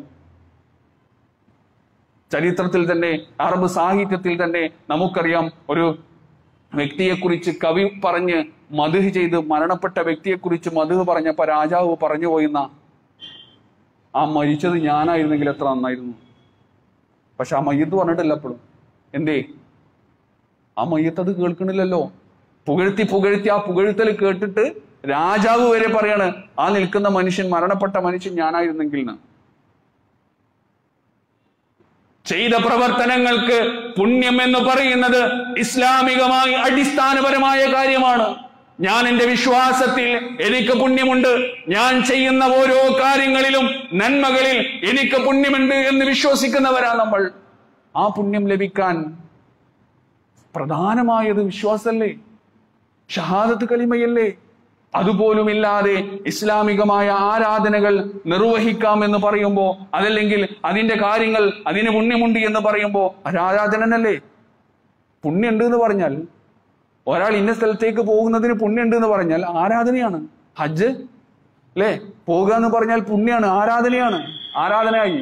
ചരിത്രത്തിൽ തന്നെ അറബ് സാഹിത്യത്തിൽ തന്നെ നമുക്കറിയാം ഒരു വ്യക്തിയെക്കുറിച്ച് കവി പറഞ്ഞ് മധുഹ് ചെയ്ത് മരണപ്പെട്ട വ്യക്തിയെക്കുറിച്ച് മധുഹ് പറഞ്ഞപ്പോ രാജാവ് പറഞ്ഞു പോയിന്ന ആ മരിച്ചത് ഞാനായിരുന്നെങ്കിൽ എത്ര നന്നായിരുന്നു പക്ഷെ ആ മയ്യത്ത് പറഞ്ഞിട്ടില്ല എപ്പോഴും എന്തേ ആ മയ്യത്ത് അത് കേൾക്കണില്ലല്ലോ പുകഴ്ത്തി പുകഴ്ത്തി ആ പുകഴ്ത്തൽ കേട്ടിട്ട് രാജാവ് വരെ പറയാണ് ആ നിൽക്കുന്ന മനുഷ്യൻ മരണപ്പെട്ട മനുഷ്യൻ ഞാനായിരുന്നെങ്കിൽ എന്ന് ചെയ്ത പ്രവർത്തനങ്ങൾക്ക് പുണ്യം എന്ന് പറയുന്നത് ഇസ്ലാമികമായി അടിസ്ഥാനപരമായ കാര്യമാണ് ഞാൻ എന്റെ വിശ്വാസത്തിൽ എനിക്ക് പുണ്യമുണ്ട് ഞാൻ ചെയ്യുന്ന ഓരോ കാര്യങ്ങളിലും നന്മകളിൽ എനിക്ക് പുണ്യമുണ്ട് എന്ന് വിശ്വസിക്കുന്നവരാ നമ്മൾ ആ പുണ്യം ലഭിക്കാൻ പ്രധാനമായത് വിശ്വാസല്ലേ ഷഹാദത്ത് കലിമയല്ലേ അതുപോലുമില്ലാതെ ഇസ്ലാമികമായ ആരാധനകൾ നിർവഹിക്കാം എന്ന് പറയുമ്പോ അതല്ലെങ്കിൽ അതിന്റെ കാര്യങ്ങൾ അതിന് പുണ്യമുണ്ട് എന്ന് പറയുമ്പോ അത് ആരാധനനല്ലേ പുണ്യമുണ്ട് എന്ന് പറഞ്ഞാൽ ഒരാൾ ഇന്ന സ്ഥലത്തേക്ക് പോകുന്നതിന് പുണ്യമുണ്ട് എന്ന് പറഞ്ഞാൽ ആരാധനയാണ് ഹജ്ജ് അല്ലേ പോകുക എന്ന് പറഞ്ഞാൽ പുണ്യാണ് ആരാധനയാണ് ആരാധനയായി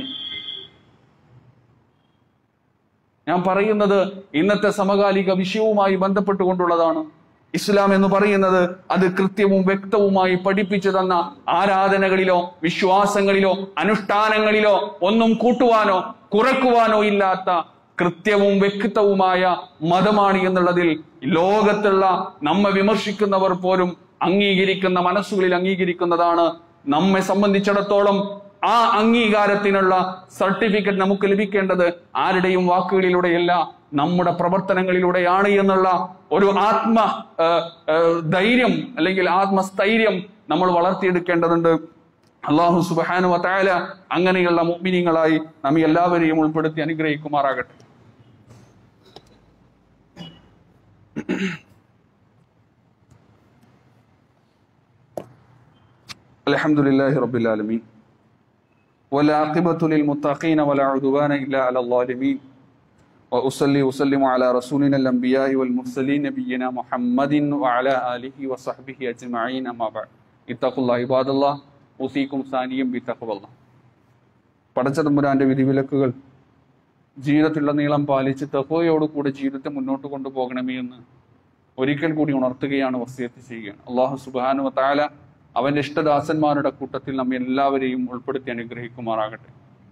ഞാൻ പറയുന്നത് ഇന്നത്തെ സമകാലിക വിഷയവുമായി ബന്ധപ്പെട്ടുകൊണ്ടുള്ളതാണ് ഇസ്ലാം എന്ന് പറയുന്നത് അത് കൃത്യവും വ്യക്തവുമായി പഠിപ്പിച്ചു തന്ന ആരാധനകളിലോ വിശ്വാസങ്ങളിലോ അനുഷ്ഠാനങ്ങളിലോ ഒന്നും കൂട്ടുവാനോ കുറക്കുവാനോ ഇല്ലാത്ത കൃത്യവും വ്യക്തവുമായ മതമാണ് എന്നുള്ളതിൽ ലോകത്തുള്ള നമ്മെ വിമർശിക്കുന്നവർ പോലും അംഗീകരിക്കുന്ന മനസ്സുകളിൽ അംഗീകരിക്കുന്നതാണ് നമ്മെ സംബന്ധിച്ചിടത്തോളം ആ അംഗീകാരത്തിനുള്ള സർട്ടിഫിക്കറ്റ് നമുക്ക് ലഭിക്കേണ്ടത് ആരുടെയും വാക്കുകളിലൂടെയല്ല നമ്മുടെ പ്രവർത്തനങ്ങളിലൂടെയാണ് എന്നുള്ള ഒരു ആത്മ ആ, ആ, ധൈര്യം അല്ലെങ്കിൽ ആത്മസ്ഥൈര്യം നമ്മൾ വളർത്തിയെടുക്കേണ്ടതുണ്ട് അള്ളാഹു സുബാനു വത്തായാല അങ്ങനെയുള്ള മുഗ്മിനിങ്ങളായി നമ്മെ എല്ലാവരെയും ഉൾപ്പെടുത്തി അനുഗ്രഹിക്കുമാറാകട്ടെ الحمد لله رب العالمين والعاقبة للمتقين ولا عدوان إلا على الظالمين وأصلي وسلم على رسولنا الأنبياء والمرسلين نبينا محمد وعلى آله وصحبه أجمعين أما بعد اتقوا الله عباد الله أوصيكم ثانيا بتقوى الله പടച്ചതമ്പുരാന്റെ വിധിവിലക്കുകൾ ജീവിതത്തിലുടനീളം പാലിച്ച് തഹോയോടുകൂടെ ജീവിതത്തെ മുന്നോട്ട് കൊണ്ടുപോകണമേ എന്ന് ഒരിക്കൽ കൂടി ഉണർത്തുകയാണ് വസിയത്ത് ചെയ്യുകയാണ് അള്ളാഹു സുബാനു താല അവന്റെ ഇഷ്ടദാസന്മാരുടെ കൂട്ടത്തിൽ നമ്മെ എല്ലാവരെയും ഉൾപ്പെടുത്തി അനുഗ്രഹിക്കുമാറാകട്ടെ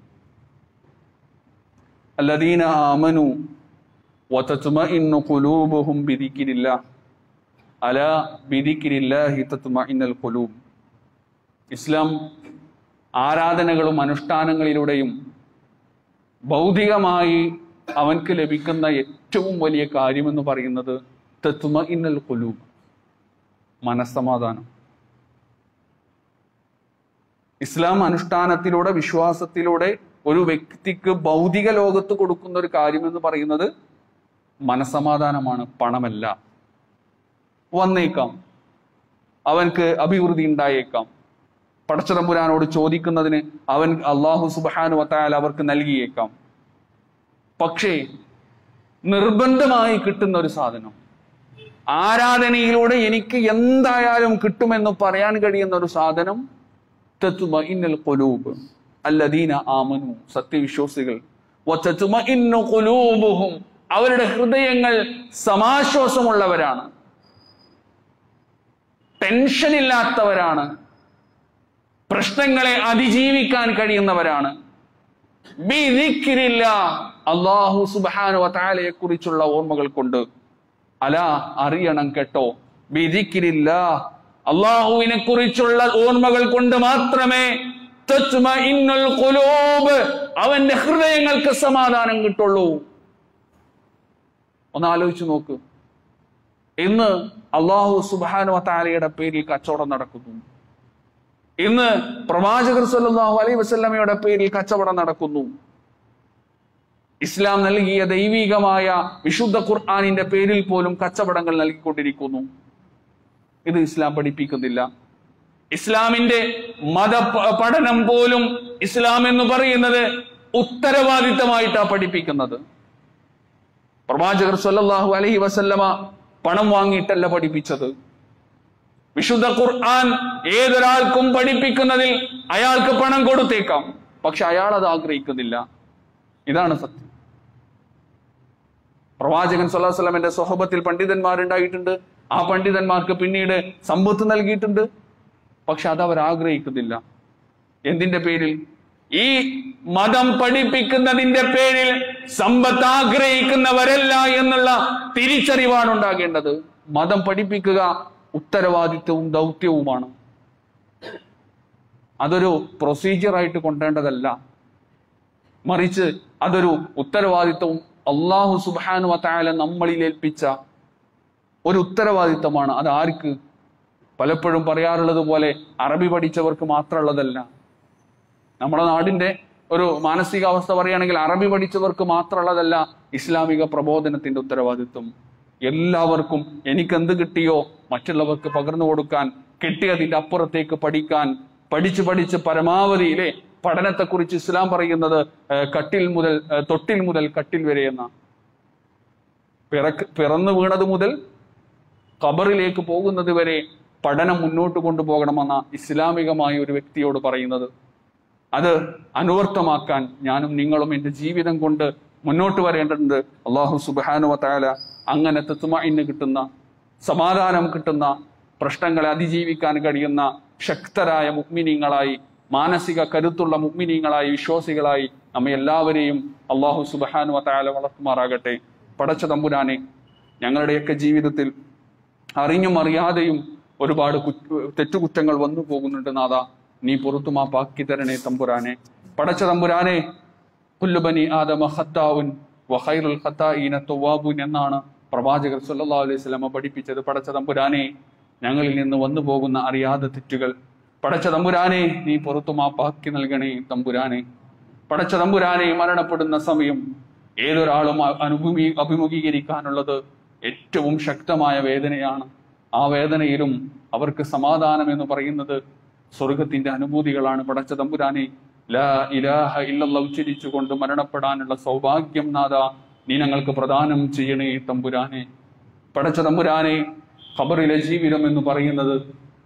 الذين آمنوا وتطمئن قلوبهم بذكر الله ألا بذكر الله تطمئن القلوب ഇസ്ലാം ആരാധനകളും അനുഷ്ഠാനങ്ങളിലൂടെയും ഭൗതികമായി അവൻക്ക് ലഭിക്കുന്ന ഏറ്റവും വലിയ കാര്യമെന്ന് പറയുന്നത് തത്മ ഇന്നൽ കുലൂബ് മനസ്സമാധാനം ഇസ്ലാം അനുഷ്ഠാനത്തിലൂടെ വിശ്വാസത്തിലൂടെ ഒരു വ്യക്തിക്ക് ഭൗതിക ലോകത്ത് കൊടുക്കുന്ന ഒരു കാര്യം എന്ന് പറയുന്നത് മനസമാധാനമാണ് പണമല്ല വന്നേക്കാം അവൻക്ക് അഭിവൃദ്ധി ഉണ്ടായേക്കാം പടച്ചതമ്പുരാനോട് ചോദിക്കുന്നതിന് അവൻ അള്ളാഹു സുബാനു വത്തായാൽ അവർക്ക് നൽകിയേക്കാം പക്ഷേ നിർബന്ധമായി കിട്ടുന്ന ഒരു സാധനം ആരാധനയിലൂടെ എനിക്ക് എന്തായാലും കിട്ടുമെന്ന് പറയാൻ കഴിയുന്ന ഒരു സാധനം തത്മഇന്നൽ ഖുലൂബ് അല്ലദീന ആമനു സത്യവിശ്വാസികൾ വതത്മഇന്നു ഖുലൂബുഹും അവരുടെ ഹൃദയങ്ങൾ സമാശ്വാസമുള്ളവരാണ് ടെൻഷൻ ഇല്ലാത്തവരാണ് പ്രശ്നങ്ങളെ അതിജീവിക്കാൻ കഴിയുന്നവരാണ് ബിദിക്രില്ല അള്ളാഹു സുബ്ഹാനഹു വതആലയെ കുറിച്ചുള്ള ഓർമ്മകൾ കൊണ്ട് അല അറിയണം കേട്ടോ ബിദിക്രില്ല അള്ളാഹുവിനെ കുറിച്ചുള്ള ഓർമ്മകൾ കൊണ്ട് മാത്രമേ തത്മഇന്നുൽ ഖുലൂബ് അവന്റെ ഹൃദയങ്ങൾക്ക് സമാധാനം കിട്ടുള്ളൂ ഒന്ന് ആലോചിച്ച് നോക്ക് ഇന്ന് അള്ളാഹു സുബാനു താലയുടെ പേരിൽ കച്ചവടം നടക്കുന്നു ഇന്ന് പ്രവാചകർ സല്ലല്ലാഹു അലൈഹി വസല്ലമയുടെ പേരിൽ കച്ചവടം നടക്കുന്നു ഇസ്ലാം നൽകിയ ദൈവികമായ വിശുദ്ധ ഖുർആാനിന്റെ പേരിൽ പോലും കച്ചവടങ്ങൾ നൽകിക്കൊണ്ടിരിക്കുന്നു ഇത് ഇസ്ലാം പഠിപ്പിക്കുന്നില്ല ഇസ്ലാമിന്റെ മത പ- പഠനം പോലും ഇസ്ലാം എന്ന് പറയുന്നത് ഉത്തരവാദിത്തമായിട്ടാണ് പഠിപ്പിക്കുന്നത് പ്രവാചകർ സല്ലല്ലാഹു അലൈഹി വസല്ലമ പണം വാങ്ങിയിട്ടല്ല പഠിപ്പിച്ചത് വിശുദ്ധ ഖുർആൻ ഏതൊരാൾക്കും പഠിപ്പിക്കുന്നതിൽ അയാൾക്ക് പണം കൊടുത്തേക്കാം പക്ഷെ അയാൾ അത് ആഗ്രഹിക്കുന്നില്ല ഇതാണ് സത്യം പ്രവാചകൻ സല്ലല്ലാഹു അലൈഹി വസല്ലമയുടെ സ്വഹബത്തിൽ പണ്ഡിതന്മാരുണ്ടായിട്ടുണ്ട് ആ പണ്ഡിതന്മാർക്ക് പിന്നീട് സമ്പത്ത് നൽകിയിട്ടുണ്ട് പക്ഷെ അത് അവർ ആഗ്രഹിക്കുന്നില്ല എന്തിന്റെ പേരിൽ ഈ മതം പഠിപ്പിക്കുന്നതിന്റെ പേരിൽ സമ്പത്ത് ആഗ്രഹിക്കുന്നവരല്ല എന്നുള്ള തിരിച്ചറിവാണ് ഉണ്ടാകേണ്ടത് മതം പഠിപ്പിക്കുക ഉത്തരവാദിത്വവും ദൗത്യവുമാണ് അതൊരു പ്രൊസീജിയറായിട്ട് കൊണ്ടേണ്ടതല്ല മറിച്ച് അതൊരു ഉത്തരവാദിത്വവും അള്ളാഹു സുബാനു വത്തായാല നമ്മളിൽ ഏൽപ്പിച്ച ഒരു ഉത്തരവാദിത്തമാണ് അത് ആർക്ക് പലപ്പോഴും പറയാറുള്ളത് പോലെ അറബി പഠിച്ചവർക്ക് മാത്രമുള്ളതല്ല നമ്മുടെ നാടിന്റെ ഒരു മാനസികാവസ്ഥ പറയുകയാണെങ്കിൽ അറബി പഠിച്ചവർക്ക് മാത്രമുള്ളതല്ല ഇസ്ലാമിക പ്രബോധനത്തിന്റെ ഉത്തരവാദിത്വം എല്ലാവർക്കും എനിക്ക് എന്ത് കിട്ടിയോ മറ്റുള്ളവർക്ക് പകർന്നു കൊടുക്കാൻ കിട്ടിയതിന്റെ അപ്പുറത്തേക്ക് പഠിക്കാൻ പഠിച്ച് പഠിച്ച് പരമാവധി ഇല്ലേ പഠനത്തെക്കുറിച്ച് ഇസ്ലാം പറയുന്നത് ഏഹ്, കട്ടിൽ മുതൽ ഏഹ്, തൊട്ടിൽ മുതൽ കട്ടിൽ വരെ എന്ന പിറക്ക് പിറന്നു വീണത് മുതൽ ഖബറിലേക്ക് പോകുന്നത് വരെ പഠനം മുന്നോട്ട് കൊണ്ടുപോകണമെന്ന ഇസ്ലാമികമായ ഒരു വ്യക്തിയോട് പറയുന്നത് അത് അനുവർത്തമാക്കാൻ ഞാനും നിങ്ങളും എന്റെ ജീവിതം കൊണ്ട് മുന്നോട്ട് വരേണ്ടതുണ്ട് അള്ളാഹു സുബാനു വത്താല അങ്ങനെ തെത്തുമായിന്ന് കിട്ടുന്ന സമാധാനം കിട്ടുന്ന പ്രശ്നങ്ങളെ അതിജീവിക്കാൻ കഴിയുന്ന ശക്തരായ മുഗ്മിനീങ്ങളായി മാനസിക കരുത്തുള്ള മുഗ്മിനീങ്ങളായി വിശ്വാസികളായി നമ്മെ എല്ലാവരെയും അള്ളാഹു സുബാനു വത്താല വളർത്തുമാറാകട്ടെ പടച്ച തമ്പുരാനെ ഞങ്ങളുടെയൊക്കെ ജീവിതത്തിൽ അറിഞ്ഞും അറിയാതെയും ഒരുപാട് കുറ്റ- തെറ്റുകുറ്റങ്ങൾ വന്നു പോകുന്നുണ്ട് നാഥ നീ പുറത്തു മാപ്പാക്കി തരണേ തമ്പുരാനെ പടച്ച തമ്പുരാനെ കുല്ലുബനി ആദമ ഖത്താവുൻ വഖൈറുൽ ഖത്താഈന തവ്വാബുൻ എന്നാണ് പ്രവാചകർ സല്ലല്ലാഹു അലൈഹി വസല്ലമ പഠിപ്പിച്ചത് പടച്ച തമ്പുരാനെ ഞങ്ങളിൽ നിന്ന് വന്നു പോകുന്ന അറിയാതെ തെറ്റുകൾ പടച്ച തമ്പുരാനെ നീ പുറത്തു മാപ്പാക്കി നൽകണേ തമ്പുരാനെ പടച്ച തമ്പുരാനെ മരണപ്പെടുന്ന സമയം ഏതൊരാളും അ- അനുഭൂമി അഭിമുഖീകരിക്കാനുള്ളത് ഏറ്റവും ശക്തമായ വേദനയാണ് ആ വേദനയിലും അവർക്ക് സമാധാനം എന്ന് പറയുന്നത് സ്വർഗത്തിന്റെ അനുഭൂതികളാണ് പടച്ച തമ്പുരാനെ ലാ ഇലാഹ ഇല്ലല്ല ഉച്ചരിച്ചുകൊണ്ട് മരണപ്പെടാനുള്ള സൗഭാഗ്യം നാഥ നീ ഞങ്ങൾക്ക് പ്രദാനം ചെയ്യണേ തമ്പുരാനെ പടച്ച തമ്പുരാനെ ഖബറിലെ ജീവിതം എന്ന് പറയുന്നത്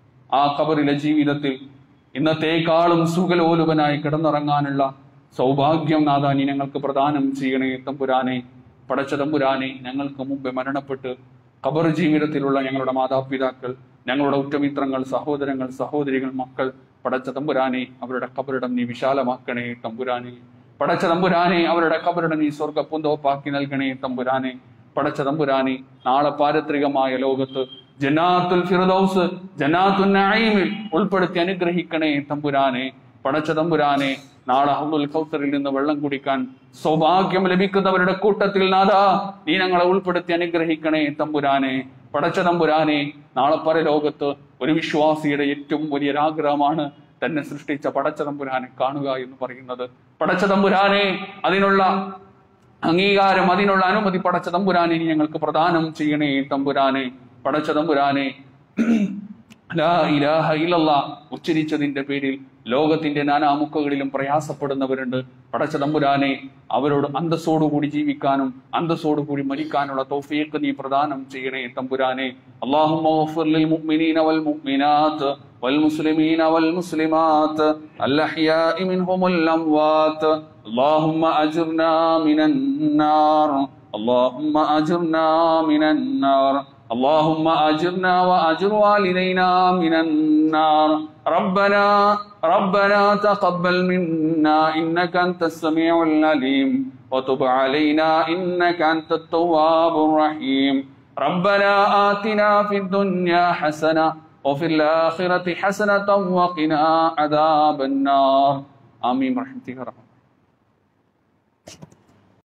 ആ ഖബറിലെ ജീവിതത്തിൽ ഇന്നത്തേക്കാളും സുഖലോലുപനായി കിടന്നുറങ്ങാനുള്ള സൗഭാഗ്യം നാഥ നീ ഞങ്ങൾക്ക് പ്രദാനം ചെയ്യണേ തമ്പുരാനെ പടച്ച തമ്പുരാനെ ഞങ്ങൾക്ക് മുമ്പ് മരണപ്പെട്ട് ഖബർ ജീവിതത്തിലുള്ള ഞങ്ങളുടെ മാതാപിതാക്കൾ ഞങ്ങളുടെ ഉറ്റമിത്രങ്ങൾ സഹോദരങ്ങൾ സഹോദരികൾ മക്കൾ പടച്ച തമ്പുരാനെ അവരുടെ ഖബറിടം നീ വിശാലമാക്കണേ തമ്പുരാനെ പടച്ച തമ്പുരാനെ അവരുടെ ഖബറിടം നീ സ്വർഗ പൂന്തോപ്പാക്കി നൽകണേ തമ്പുരാനെ പടച്ച തമ്പുരാനെ നാളെ പാരത്രികമായ ലോകത്ത് ജന്നാത്തുൽ ഫിറദൗസ് ജന്നാത്തുൽ നഈമിൽ ഉൾപ്പെടുത്തി അനുഗ്രഹിക്കണേ തമ്പുരാനെ പടച്ച തമ്പുരാനെ നാളെ ഹൗദുൽ കൗസറിൽ നിന്ന് വെള്ളം കുടിക്കാൻ സൗഭാഗ്യം ലഭിക്കുന്നവരുടെ കൂട്ടത്തിൽ നാഥാ നീ ഞങ്ങളെ ഉൾപ്പെടുത്തി അനുഗ്രഹിക്കണേ തമ്പുരാനെ പടച്ച തമ്പുരാനെ നാളെ പരലോകത്ത് ഒരു വിശ്വാസിയുടെ ഏറ്റവും വലിയൊരാഗ്രഹമാണ് തന്നെ സൃഷ്ടിച്ച പടച്ച തമ്പുരാനെ കാണുക എന്ന് പറയുന്നത് പടച്ച തമ്പുരാനെ അതിനുള്ള അംഗീകാരം അതിനുള്ള അനുമതി പടച്ച തമ്പുരാനെ നീ ഞങ്ങൾക്ക് പ്രദാനം ചെയ്യണേ തമ്പുരാനെ പടച്ച തമ്പുരാനെ ലാ ഇലാഹ ഇല്ലല്ലാ ഉച്ചരിച്ചതിന്റെ പേരിൽ ലോകത്തിന്റെ നാനാമുക്കുകളിലും പ്രയാസപ്പെടുന്നവരുണ്ട് പടച്ച തമ്പുരാനെ അവരോട് അന്തസ്സോടുകൂടി ജീവിക്കാനും അന്തസ്സോടുകൂടി മരിക്കാനുള്ള തൗഫീഖ് നീ പ്രദാനം ചെയ്യണേ തമ്പുരാനെ അല്ലാഹുമ്മ ഗഫിർ ലിൽ മുഅ്മിനീന വൽ മുഅ്മിനാത്ത് വൽ മുസ്ലിമീന വൽ മുസ്ലിമാത്ത് അൽഅഹ്യാഇ മിൻഹും വൽ അംവാത്ത് اللهم أجرنا من النار اللهم أجرنا من النار اللهم أجرنا وأجر والدينا من النار ربنا ربنا تقبل منا إنك أنت السميع العليم وتب علينا إنك أنت التواب الرحيم ربنا آتنا في الدنيا حسنة وفي الآخرة حسنة وقنا عذاب النار آمين برحمتك يا رب